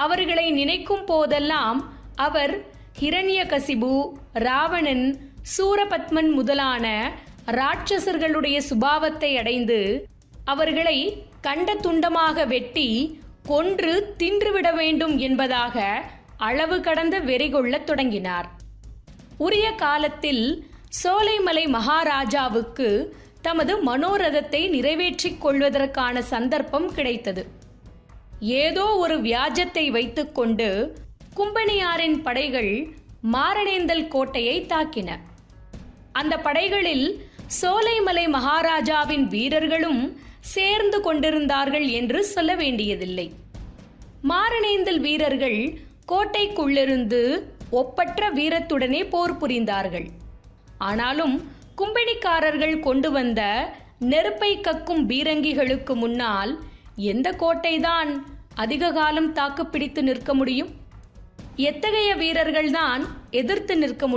அவர்களை நினைக்கும் போதெல்லாம் அவர் ஹிரண்யகசிபு ராவணன் சூரபத்மன் முதலான ராட்சசர்களுடைய சுபாவத்தை அடைந்து அவர்களை கண்ட துண்டமாக வெட்டி கொன்று தின்றுவிட வேண்டும் என்பதாக அளவு கடந்த வெறி கொள்ளத் தொடங்கினார் உரிய காலத்தில் சோலைமலை மகாராஜாவுக்கு தமது மனோரதத்தை நிறைவேற்றிக் கொள்வதற்கான சந்தர்ப்பம் கிடைத்தது ஏதோ ஒரு வியாஜத்தை வைத்துக்கொண்டு கும்பனியாரின் படைகள் மாரணேந்தல் கோட்டையை தாக்கின அந்த படைகளில் சோலைமலை மகாராஜாவின் வீரர்களும் சேர்ந்து கொண்டிருந்தார்கள் என்று சொல்ல வேண்டியதில்லை மாரணேந்தல் வீரர்கள் கோட்டைக்குள்ளிருந்து ஒப்பற்ற வீரத்துடனே போர் புரிந்தார்கள் ஆனாலும் கும்பிணிக்காரர்கள் கொண்டு வந்த நெருப்பை கக்கும் பீரங்கிகளுக்கு முன்னால் எந்த கோட்டைதான் அதிக காலம் தாக்குப்பிடித்து நிற்க முடியும் எத்தகைய வீரர்கள்தான் எதிர்த்து நிற்க முடியும்